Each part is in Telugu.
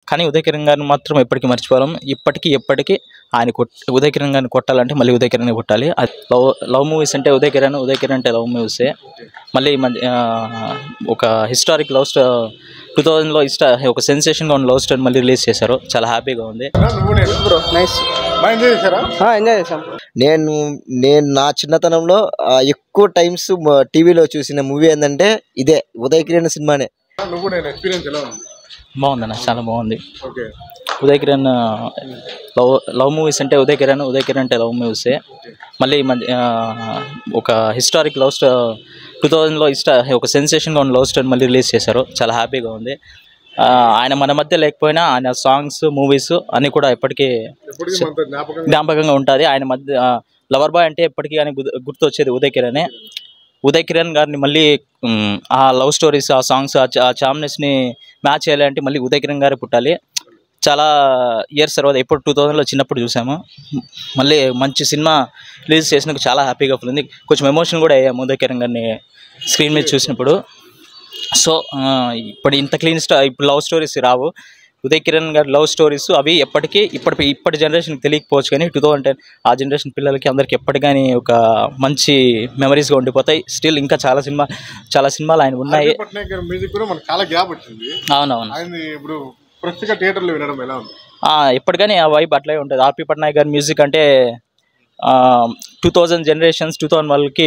కానీ ఉదయ్ కిరణ్ గారిని మాత్రం ఎప్పటికీ మర్చిపోలేం ఇప్పటికీ ఎప్పటికీ ఆయన కొట్ ఉదయ్ కిరణ్ గారిని కొట్టాలంటే మళ్ళీ ఉదయ్ కిరణ్ కొట్టాలి అది లవ్ లవ్ మూవీస్ అంటే ఉదయ్ కిరణ్ ఉదయ్ కిరణ్ అంటే లవ్ మూవీసే మళ్ళీ ఈ మధ్య ఆ, ఒక హిస్టారిక్ లవ్ స్టో టూ థౌజండ్లో ఇస్టా ఒక సెన్సేషన్గా ఉన్న లవ్ స్టోరీ మళ్ళీ రిలీజ్ చేశారు చాలా హ్యాపీగా ఉంది నువ్వు నేను బ్రో నైస్ బాగా ఎంజాయ్ చేశారా ఎంజాయ్ చేసాం నేను నేను నా చిన్నతనంలో ఆ, ఎక్కువ టైమ్స్ టీవీలో చూసిన మూవీ ఏంటంటే ఇదే ఉదయ్ కిరణ్ సినిమానే నువ్వు నేను ఎక్స్పీరియన్స్ ఎలా ఉంది బాగుందన్న చాలా బాగుంది ఓకే ఉదయ్ కిరణ్ ఆ, లవ్ లవ్ మూవీస్ అంటే ఉదయ్ కిరణ్ ఉదయ్ కిరణ్ అంటే లవ్ మూవీసే మళ్ళీ ఈ మధ్య ఆ, ఒక హిస్టారిక్ లవ్ స్టో టూ థౌజండ్లో ఇస్టా ఒక సెన్సేషన్గా ఉన్న లవ్ స్టోరీ మళ్ళీ రిలీజ్ చేశారు చాలా హ్యాపీగా ఉంది ఆ, ఆయన మన మధ్య లేకపోయినా ఆయన సాంగ్స్ మూవీస్ అన్నీ కూడా ఎప్పటికీ ఎప్పటికీ మనతో జ్ఞాపకం జ్ఞాపకంగా ఉంటుంది ఆయన మధ్య లవర్ బాయ్ అంటే ఎప్పటికీ కానీ గుర్తు- గుర్తొచ్చేది ఉదయ్ కిరణే ఉదయ్ కిరణ్ గారిని మళ్ళీ మ్, ఆ లవ్ స్టోరీస్ ఆ సాంగ్స్ ఆ చా- ఆ చామ్నెస్ని మ్యాచ్ చేయాలంటే మళ్ళీ ఉదయ్ కిరణ్ గారే పుట్టాలి చాలా ఇయర్స్ తర్వాత ఎప్పుడు టూ థౌజండ్లో చిన్నప్పుడు చూసాము మళ్ళీ మంచి సినిమా రిలీజ్ చేసినందుకు చాలా హ్యాపీగా ఫీల్ ఉంది కొంచెం ఎమోషన్ కూడా అయ్యాము ఉదయ్ కిరణ్ గారిని స్క్రీన్ మీద చూసినప్పుడు సో ఆ, ఇప్పుడు ఇంత క్లీన్ స్టా ఇప్పుడు లవ్ స్టోరీస్ రావు ఉదయ్ కిరణ్ గారి లవ్ స్టోరీస్ అవి ఎప్పటికీ ఇప్పటి ఇప్పటి జనరేషన్కి తెలియకపోవచ్చు కానీ టూ థౌజండ్ టెన్ ఆ జనరేషన్ పిల్లలకి అందరికి ఎప్పటికీ ఒక మంచి మెమరీస్గా ఉండిపోతాయి స్టిల్ ఇంకా చాలా సినిమా చాలా సినిమాలు ఆయన ఉన్నాయి ఆర్పి పట్నాయక్ గారి మ్యూజిక్ కూడా మనకు చాలా గ్యాప్ వచ్చింది అవునవును ఆయన ఇప్పుడు ప్రస్తుత థియేటర్లో వినడం ఎలా ఉంది ఆ, ఎప్పటికీ ఆ వైబ్ అట్లే ఉంటుంది ఆర్పి పట్నాయక్ గారి మ్యూజిక్ అంటే two thousand generations two thousand వాళ్ళకి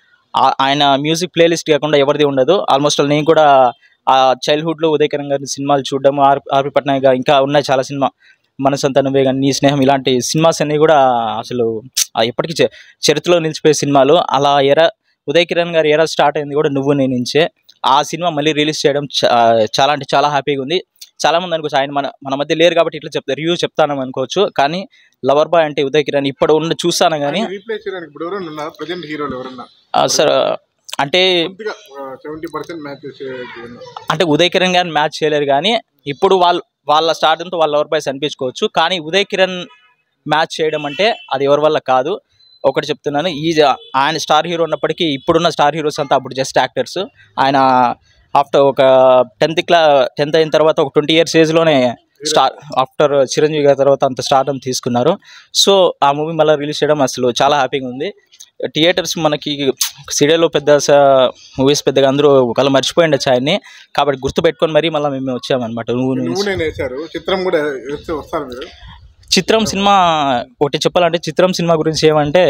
ఆ- ఆయన మ్యూజిక్ ప్లేలిస్ట్ కాకుండా ఎవరిది ఉండదు ఆల్మోస్ట్ ఆల్ నేను కూడా ఆ చైల్డ్హుడ్లో ఉదయకరం గారి సినిమాలు చూడడం ఆర్ ఆర్పి పట్నాయక్ గారు ఇంకా ఉన్నాయి చాలా సినిమా మనసంతా నువ్వే కానీ నీ స్నేహం ఇలాంటి సినిమాస్ అన్నీ కూడా అసలు ఆ ఎప్పటికీ చ- చరిత్రలో నిలిచిపోయే సినిమాలు అలా ఎర ఉదయ్ కిరణ్ గారి ఎరా స్టార్ట్ అయింది కూడా నువ్వు నేను నుంచే ఆ సినిమా మళ్ళీ రిలీజ్ చేయడం చా- చాలా అంటే చాలా హ్యాపీగా ఉంది చాలా మంది అనుకోవచ్చు ఆయన మన మన మధ్య లేరు కాబట్టి ఇట్లా చెప్తారు రివ్యూ చెప్తాను అనుకోవచ్చు కానీ లవర్ బాయ్ అంటే ఉదయ్ కిరణ్ ఇప్పుడు ఉన్న చూస్తాను కానీ రీప్లేస్ చేయడానికి ఇప్పుడు ఎవరైనా ఉన్నారు ప్రజెంట్ హీరోలు ఎవరన్నా సార్ అంటే కొద్దిగా సెవెంటీ పర్సెంట్ మ్యాచ్ చేసే అంటే ఉదయ్ కిరణ్ గారిని మ్యాచ్ చేయలేరు కానీ ఇప్పుడు వాళ్ళు వాళ్ళ స్టార్డంతో వాళ్ళ లవర్ బాయ్స్ అనిపించుకోవచ్చు కానీ ఉదయ్ కిరణ్ మ్యాచ్ చేయడం అంటే అది ఎవరి వల్ల కాదు ఒకటి చెప్తున్నాను ఈ జ- ఆయన స్టార్ హీరో ఉన్నప్పటికీ ఇప్పుడున్న స్టార్ హీరోస్ అంతా అప్పుడు జస్ట్ యాక్టర్స్ ఆయన ఆఫ్టర్ ఒక టెన్త్ క్లా టెన్త్ అయిన తర్వాత ఒక ట్వంటీ ఇయర్స్ ఏజ్లోనే స్టార్ ఆఫ్టర్ చిరంజీవి గారి తర్వాత అంత స్టార్డం తీసుకున్నారు సో ఆ మూవీ మళ్ళీ రిలీజ్ చేయడం అసలు చాలా హ్యాపీగా ఉంది థియేటర్స్ మనకి సిడీలో పెద్ద మూవీస్ పెద్దగా అందరూ ఒకళ్ళు మర్చిపోయి ఉండొచ్చు ఆయన్ని కాబట్టి గుర్తు పెట్టుకొని మరీ మళ్ళీ మేము వచ్చామన్నమాట నువ్వు నేను నువ్వు నేను వేశారు చిత్రం కూడా వేస్తే వస్తారు మీరు చిత్రం సినిమా ఒకటి చెప్పాలంటే చిత్రం సినిమా గురించి ఏమంటే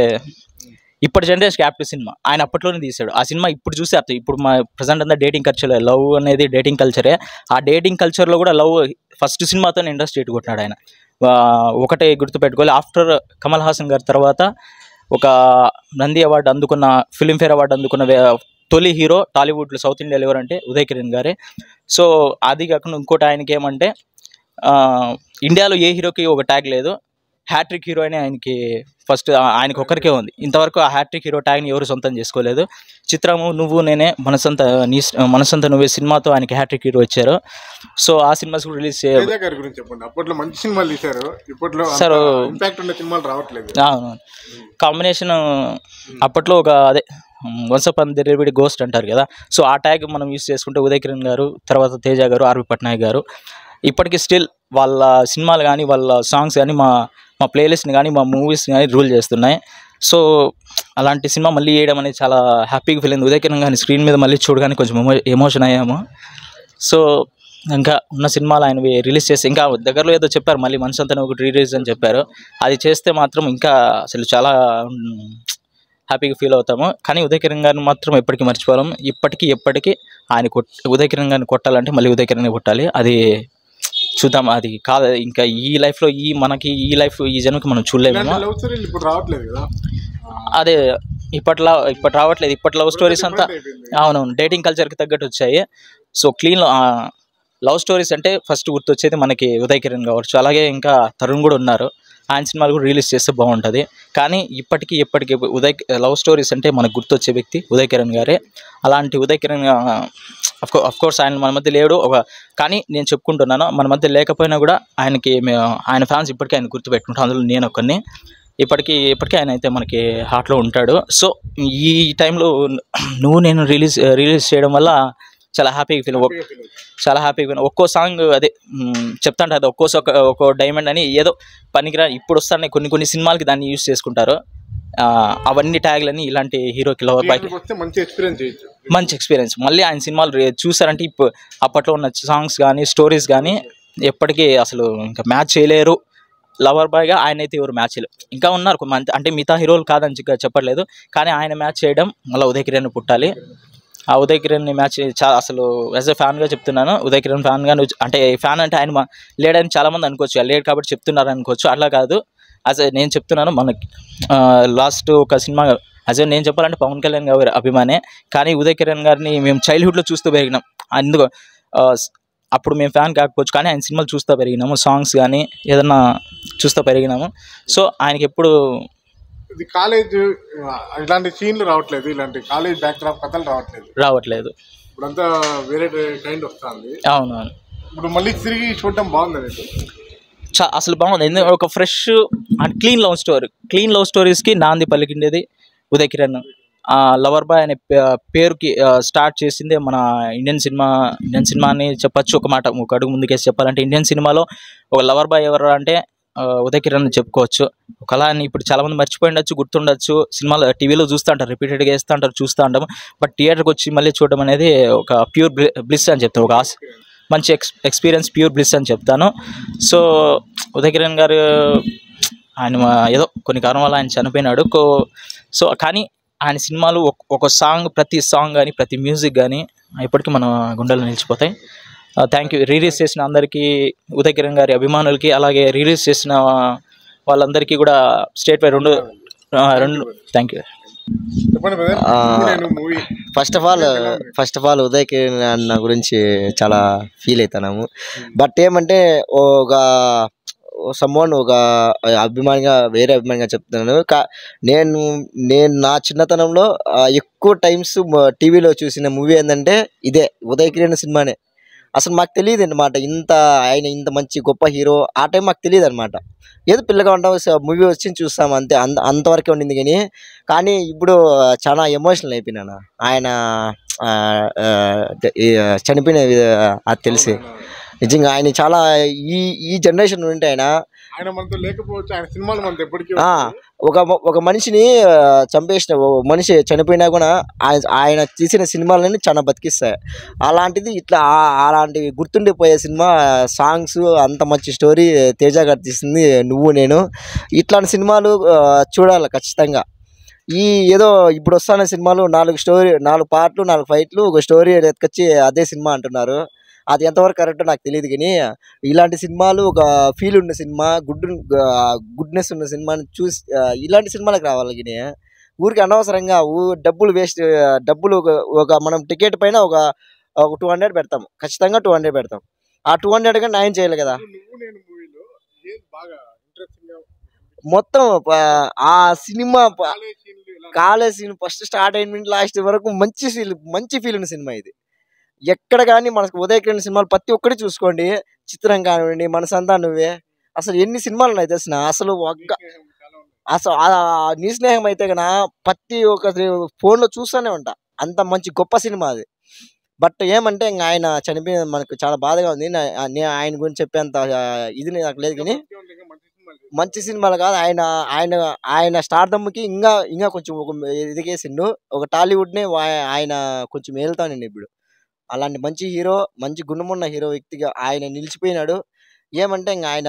ఇప్పటి జనరేషన్ యాప్ట్ సినిమా ఆయన అప్పట్లోనే తీశాడు ఆ సినిమా ఇప్పుడు చూసే అర్థం ఇప్పుడు మా ప్రజెంట్ అంతా డేటింగ్ కల్చర్ లవ్ అనేది డేటింగ్ కల్చరే ఆ డేటింగ్ కల్చర్లో కూడా లవ్ ఫస్ట్ సినిమాతో ఇండస్ట్రీ కొట్టినాడు ఆయన ఆ, ఒకటే గుర్తుపెట్టుకోవాలి ఆఫ్టర్ కమల్ హాసన్ గారి తర్వాత ఒక నంది అవార్డు అందుకున్న ఫిలింఫేర్ అవార్డు అందుకున్న వే- తొలి హీరో టాలీవుడ్లో సౌత్ ఇండియాలో ఎవరంటే ఉదయ్ కిరణ్ గారే సో అది కాకుండా ఇంకోటి ఆయనకి ఏమంటే ఆ, ఇండియాలో ఏ హీరోకి ఒక ట్యాగ్ లేదు హ్యాట్రిక్ హీరో అని ఆయనకి ఫస్ట్ ఆయనకి ఒక్కరికే ఉంది ఇంతవరకు ఆ హ్యాట్రిక్ హీరో ట్యాగ్ని ఎవరు సొంతం చేసుకోలేదు చిత్రము నువ్వు నేనే మనసంత నీ మనసంత నువ్వే సినిమాతో ఆయనకి హ్యాట్రిక్ హీరో వచ్చారు సో ఆ సినిమాస్ కూడా రిలీజ్ చేయ తేజ గారి గురించి చెప్పండి అప్పట్లో మంచి సినిమాలు తీశారు ఇప్పట్లో సార్, ఇంపాక్ట్ ఉన్న సినిమాలు రావట్లేదు అవును కాంబినేషన్ అప్పట్లో ఒక అదే once up on delivery ghost అంటారు కదా సో ఆ ట్యాగ్ మనం యూస్ చేసుకుంటే ఉదయ్ కిరణ్ గారు తర్వాత తేజ గారు ఆర్వి పట్నాయక్ గారు ఇప్పటికీ స్టిల్ వాళ్ళ సినిమాలు కానీ వాళ్ళ సాంగ్స్ కానీ మా మా ప్లేలిస్ట్ని కానీ మా మూవీస్ని కానీ రూల్ చేస్తున్నాయి సో అలాంటి సినిమా మళ్ళీ వేయడం అనేది చాలా హ్యాపీగా ఫీల్ అయింది ఉదయ్ కిరణ్ గారిని స్క్రీన్ మీద మళ్ళీ చూడగానే కొంచెం ఎమో ఎమోషన్ అయ్యాము సో ఇంకా ఉన్న సినిమాలు ఆయన రిలీజ్ చేసి ఇంకా దగ్గరలో ఏదో చెప్పారు మళ్ళీ మనసు అంతా ఒకటి రిలీజ్ అని చెప్పారు అది చేస్తే మాత్రం ఇంకా అసలు చాలా హ్యాపీగా ఫీల్ అవుతాము కానీ ఉదయ్ కిరణ్ గారిని మాత్రం ఎప్పటికీ మర్చిపోలేం ఇప్పటికీ ఎప్పటికీ ఆయన కొట్ ఉదయ్ కిరణ్ గారిని కొట్టాలంటే మళ్ళీ ఉదయ్ కిరణ్ కొట్టాలి అది చూద్దాం అది కాదు ఇంకా ఈ లైఫ్లో ఈ మనకి ఈ లైఫ్ ఈ జన్మకి మనం చూడలేమేమో లవ్ స్టోరీలు ఇప్పుడు రావట్లేదు కదా అదే ఇప్పట్లో ఇప్పటి రావట్లేదు ఇప్పటి లవ్ స్టోరీస్ అంతా అయిపోయింది. అవునవును డేటింగ్ కల్చర్కి తగ్గట్టు వచ్చాయి సో క్లీన్ లవ్ స్టోరీస్ అంటే ఫస్ట్ గుర్తొచ్చేది మనకి ఉదయ్ కిరణ్ కావచ్చు అలాగే ఇంకా తరుణ్ కూడా ఉన్నారు ఆయన సినిమాలు కూడా రిలీజ్ చేస్తే బాగుంటుంది కానీ ఇప్పటికీ ఎప్పటికీ ఉదయ్ లవ్ స్టోరీస్ అంటే మనకు గుర్తొచ్చే వ్యక్తి ఉదయ్ కిరణ్ గారే అలాంటి ఉదయ్ కిరణ్ అఫ్ కోర్స్ ఆయన మన మధ్య లేడు ఒక కానీ నేను చెప్పుకుంటున్నాను మన మధ్య లేకపోయినా కూడా ఆయనకి మేము ఆయన ఫ్యాన్స్ ఇప్పటికీ ఆయన గుర్తుపెట్టుకుంటాం అందులో నేను ఒకరిని ఇప్పటికీ ఇప్పటికీ ఆయన అయితే మనకి హార్ట్లో ఉంటాడు సో ఈ టైంలో నువ్వు నేను రిలీజ్ రిలీజ్ చేయడం వల్ల చాలా హ్యాపీగా ఫీల్ హ్యాపీగా feel అవుతుంది. చాలా హ్యాపీగా ఫీల్ ఒక్కో సాంగ్ అదే మ్, చెప్తాంటారు అది ఒక్కో ఒక ఒక్కో డైమండ్ అని ఏదో పనికిరా ఇప్పుడు వస్తానే కొన్ని కొన్ని సినిమాలకి దాన్ని యూస్ చేసుకుంటారు ఆ, అవన్నీ ట్యాగ్లని ఇలాంటి హీరోకి లవర్ బాయ్కి థియేటర్కి వస్తే మంచి ఎక్స్పీరియన్స్ చేయొచ్చు మంచి ఎక్స్పీరియన్స్ మళ్ళీ ఆయన సినిమాలు రే- చూసారంటే ఇప్పుడు అప్పట్లో ఉన్న సాంగ్స్ కానీ స్టోరీస్ కానీ ఎప్పటికీ అసలు ఇంకా మ్యాచ్ చేయలేరు లవర్ బాయ్గా ఆయన అయితే ఎవరు మ్యాచ్ చేయలేరు ఇంకా ఉన్నారు కొంతమంది అంటే మిగతా హీరోలు కాదని చెప్ప- చెప్పట్లేదు కానీ ఆయన మ్యాచ్ చేయడం మళ్ళీ ఉదయ్ కిరణ్ పుట్టాలి ఆ ఉదయ్ కిరణ్ మ్యాచ్ చాలా అసలు యాజ్ ఎ ఫ్యాన్గా చెప్తున్నాను ఉదయ్ కిరణ్ ఫ్యాన్గా నువ్వు అంటే ఫ్యాన్ అంటే ఆయన మా- లేడని చాలామంది అనుకోవచ్చు లేడు కాబట్టి చెప్తున్నారు అనుకోవచ్చు అట్లా కాదు యాజ్ నేను చెప్తున్నాను మనకి లాస్ట్ ఒక సినిమా యాజ్ నేను చెప్పాలంటే పవన్ కళ్యాణ్ గారి అభిమానే కానీ ఉదయ్ కిరణ్ గారిని మేము చైల్డ్హుడ్లో చూస్తూ పెరిగినాం అందుకు ఆ, స్- అప్పుడు మేము ఫ్యాన్ కాకపోవచ్చు కానీ ఆయన సినిమాలు చూస్తూ పెరిగినాము సాంగ్స్ కానీ ఏదన్నా చూస్తూ పెరిగినాము సో ఆయనకి ఎప్పుడు ఇది కాలేజ్ ఇలాంటి సీన్లు రావట్లేదు ఇలాంటి కాలేజ్ బ్యాక్ డ్రాప్ కథలు రావట్లేదు రావట్లేదు ఇప్పుడంతా వేరే కైండ్ వస్తుంది అవును అవును ఇప్పుడు మళ్ళీ తిరిగి చూడటం బాగుంది మీకు చా అసలు బాగుంది ఎందుకంటే ఒక fresh and clean love story clean love స్టోరీస్కి నాంది పలికిండేది ఉదయ్ కిరణ్ ఆ లవర్ బాయ్ అనే పే- పేరుకి స్టార్ట్ చేసిందే మన ఇండియన్ సినిమా ఇండియన్ సినిమా అని చెప్పచ్చు ఒక మాట ఒక అడుగు ముందుకేసి చెప్పాలంటే ఇండియన్ సినిమాలో ఒక లవర్ బాయ్ ఎవరు అంటే ఆ, ఉదయ్ కిరణ్ అని చెప్పుకోవచ్చు ఒక అలా అని ఇప్పుడు చాలా మంది మర్చిపోయి ఉండొచ్చు గుర్తుండొచ్చు సినిమాలో టీవీలో చూస్తూ ఉంటారు రిపీటెడ్గా వేస్తూ ఉంటారు చూస్తూ ఉంటాము బట్ థియేటర్కి వచ్చి మళ్ళీ చూడడం అనేది ఒక ప్యూర్ బ్లిస్ అని చెప్తాను ఒక ఆశ మంచి ఎక్స్ ఎక్స్పీరియన్స్ ప్యూర్ బ్లిస్ అని చెప్తాను సో ఉదయ్ కిరణ్ గారు ఆయన మా- ఏదో కొన్ని కారణం వల్ల ఆయన చనిపోయినాడు కో- సో కానీ ఆయన సినిమాలు ఒక- ఒక సాంగ్ ప్రతి సాంగ్ కానీ ప్రతి మ్యూజిక్ కానీ ఇప్పటికీ మన గుండెల్లో నిలిచిపోతాయి థ్యాంక్ యూ రిలీజ్ చేసిన అందరికీ ఉదయ్ కిరణ్ గారి అభిమానులకి అలాగే రిలీజ్ చేసిన వాళ్ళందరికీ కూడా స్టేట్ వై రెండు ఆ, రెండు థ్యాంక్ యూ చెప్పండి బ్రదర్ ఆ, నేను movie first of all first of all Uday Kiran అన్న గురించి చాలా ఫీల్ అవుతున్నాము బట్ ఏమంటే ఒక సమ్మోన్ ఒక అభిమానిగా వేరే అభిమానిగా చెప్తున్నాను కా నేను నేను నా చిన్నతనంలో ఆ, ఎక్కువ టైమ్స్ టీవీలో చూసిన మూవీ ఏంటంటే ఇదే ఉదయ్ కిరణ్ సినిమానే అసలు మాకు తెలియదు అనమాట ఇంత ఆయన ఇంత మంచి గొప్ప హీరో ఆ టైం మాకు తెలియదు అనమాట ఏదో పిల్లగా ఉంటాం మూవీ వచ్చి చూస్తాం అంతే అంత అంతవరకే ఉండింది కానీ కానీ ఇప్పుడు చాలా ఎమోషనల్ అయిపోయినాను ఆయన ఆ, ఆ, ఈ చనిపోయిన వి- అది తెలిసి నిజంగా ఆయన చాలా ఈ ఈ జనరేషన్ ఉంటే ఆయన ఆయన మనతో లేకపోవచ్చు ఆయన సినిమాలు మనతో ఎప్పటికీ ఆ, ఒక మ- ఒక మనిషిని ఆ, చంపేసిన ఓ మనిషి చనిపోయినా కూడా ఆయన ఆయన తీసిన సినిమాలని చాలా బతికిస్తాయి అలాంటిది ఇట్లా ఆ- అలాంటి గుర్తుండిపోయే సినిమా సాంగ్స్ అంత మంచి స్టోరీ తేజ గారు తీసింది నువ్వు నేను ఇట్లాంటి సినిమాలు ఆ, చూడాలి ఖచ్చితంగా ఈ ఏదో ఇప్పుడు వస్తున్న సినిమాలు నాలుగు స్టోరీ నాలుగు పాటలు నాలుగు ఫైట్లు ఒక స్టోరీ ఎత్తుకొచ్చి అదే సినిమా అంటున్నారు అది ఎంతవరకు కరెక్ట్ నాకు తెలియదు కానీ ఇలాంటి సినిమాలు ఒక ఫీల్ ఉన్న సినిమా గుడ్ గుడ్నెస్ ఉన్న సినిమాని చూసి ఆ, ఇలాంటి సినిమాలకు రావాలి కానీ ఊరికి అనవసరంగా ఊ డబ్బులు వేస్ట్ డబ్బులు ఒక ఒక మనం టికెట్ పైన ఒక ఒక టూ హండ్రెడ్ పెడతాం ఖచ్చితంగా టూ హండ్రెడ్ పెడతాం ఆ టూ హండ్రెడ్ కానీ న్యాయం చేయాలి కదా నువ్వు నేను మూవీలో ఏది బాగా ఇంట్రెస్టింగ్ గా మొత్తం ప- ఆ సినిమా ప- కాలేజ్ సీన్లు ఇలా కాలేజ్ సీన్ ఫస్ట్ స్టార్ట్ అయిన లాస్ట్ వరకు మంచి ఫీల్ మంచి ఫీల్ ఉన్న సినిమా ఇది ఎక్కడ కానీ మనకు ఉదయ కిరణ్ సినిమాలు ప్రతి ఒక్కటి చూసుకోండి చిత్రం కానివ్వండి మన సంతా నువ్వే అసలు ఎన్ని సినిమాలు ఉన్నాయి తెలిసిన అసలు ఒక్క చాలా ఉన్నాయి. అసలు ఆ నీ స్నేహం అయితే కన్నా ప్రతి ఒక్క ఫోన్లో చూస్తూనే ఉంటా అంత మంచి గొప్ప సినిమా అది బట్ ఏమంటే ఇంకా ఆయన చనిపోయిన మనకు చాలా బాధగా ఉంది నా- నేను ఆయన గురించి చెప్పేంత ఆ, ఇది నాకు లేదు కానీ ఇంకా ఉంది, ఇంకా మంచి సినిమాలు చేయి. మంచి సినిమాలు కాదు ఆయన ఆయన ఆయన స్టార్డమ్కి ఇంకా ఇంకా కొంచెం ఒక ఎదిగేసిండు ఒక టాలీవుడ్నే వా- ఆయన కొంచెం వెళ్తానండి ఇప్పుడు అలాంటి మంచి హీరో మంచి గుణమున్న హీరో వ్యక్తిగా ఆయన నిలిచిపోయినాడు ఏమంటే ఇంకా ఆయన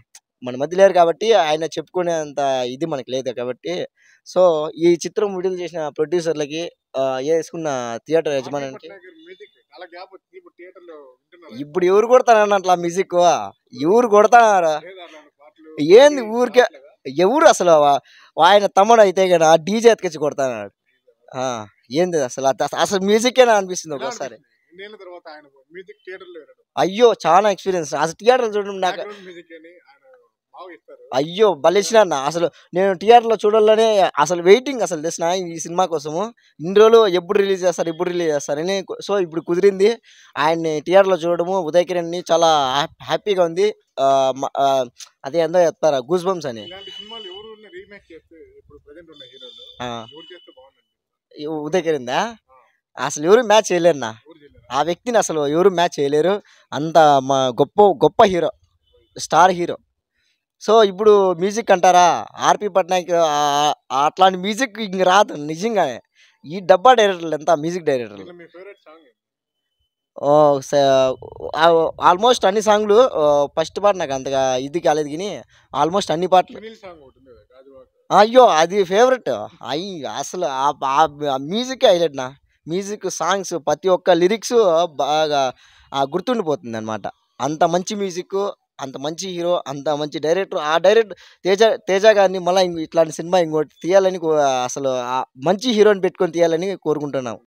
మన మధ్య లేరు కాబట్టి ఆయన చెప్పుకునేంత ఇది మనకు లేదు కాబట్టి సో ఈ చిత్రం విడుదల చేసిన ప్రొడ్యూసర్లకి ఆ, వేసుకున్న థియేటర్ యజమానికి పట్నాయక్ గారి మ్యూజిక్ చాలా గ్యాప్ వచ్చింది ఇప్పుడు థియేటర్ లో వింటున్నారు ఇప్పుడు ఎవరు కొడతారన్న అట్లా మ్యూజిక్ ఎవరు కొడతారా లేదా అలాంటి పాటలు ఏంది ఊరికే ఎవరు అసలు వా- ఆయన తమ్ముడు అయితే కదా డీజే ఎత్తుకొచ్చి కొడతాడు ఆ, ఏంది అసలు అత- అసలు మ్యూజికేనా అనిపిస్తుంది ఒకసారి ఎన్నేళ్ళ తర్వాత ఆయన మ్యూజిక్ థియేటర్ లో వినడం అయ్యో చాలా ఎక్స్పీరియన్స్ అసలు థియేటర్ చూడడం నాకు బ్యాక్గ్రౌండ్ మ్యూజిక్ అని ఆయన బాగా ఇస్తారు అయ్యో బలిసిన అసలు నేను థియేటర్లో చూడాలనే అసలు వెయిటింగ్ అసలు తెలిసిన ఈ సినిమా కోసము ఇన్ని రోజులు ఎప్పుడు రిలీజ్ చేస్తారు ఎప్పుడు రిలీజ్ చేస్తారని సో ఇప్పుడు కుదిరింది ఆయన్ని థియేటర్లో చూడడము ఉదయ్ కిరణ్ని చాలా హ్యా- హ్యాపీగా ఉంది ఆ, మ- ఆ, అదే ఎంతో చెప్తారా గూస్ బంప్స్ అని ఇలాంటి సినిమాలు ఎవరు రీమేక్ చేస్తే ఇప్పుడు ప్రెసెంట్ ఉన్న హీరోలు ఆ, ఎవరు చేస్తే బాగుందండి ఈ ఉదయ్ కిరణ్దా అసలు ఎవరు మ్యాచ్ చేయలేరునా ఎవరు చేయలేరు ఆ వ్యక్తిని అసలు ఎవరు మ్యాచ్ చేయలేరు అంత మా గొప్ప గొప్ప హీరో స్టార్ హీరో సో ఇప్పుడు మ్యూజిక్ అంటారా ఆర్పి పట్నాయక్ ఆ- ఆ అట్లాంటి మ్యూజిక్ ఇంక రాదు నిజంగానే ఈ డబ్బా డైరెక్టర్లు ఎంత మ్యూజిక్ డైరెక్టర్లు దీంట్లో మీ ఫేవరెట్ సాంగ్ ఆల్మోస్ట్ అన్ని సాంగ్లు ఫస్ట్ పాట నాకు అంతగా ఇది కాలేదు కానీ ఆల్మోస్ట్ అన్ని పాటలు సునీల్ సాంగ్ ఒకటి ఉంది కదా, గాజువాక. అయ్యో అది ఫేవరెట్ అయ్యి అసలు ఆ- ఆ మ్యూజిక్ హైలైట్ నా మ్యూజిక్ సాంగ్స్ ప్రతి ఒక్క లిరిక్స్ బాగా ఆ, గుర్తుండిపోతుంది అనమాట అంత మంచి మ్యూజిక్ అంత మంచి హీరో అంత మంచి డైరెక్టర్ ఆ డైరెక్టర్ తేజ తేజ గారిని మళ్ళీ ఇంకో ఇట్లాంటి సినిమా ఇంకోటి తీయాలని కో- అసలు ఆ మంచి హీరోని పెట్టుకొని తీయాలని కోరుకుంటున్నాం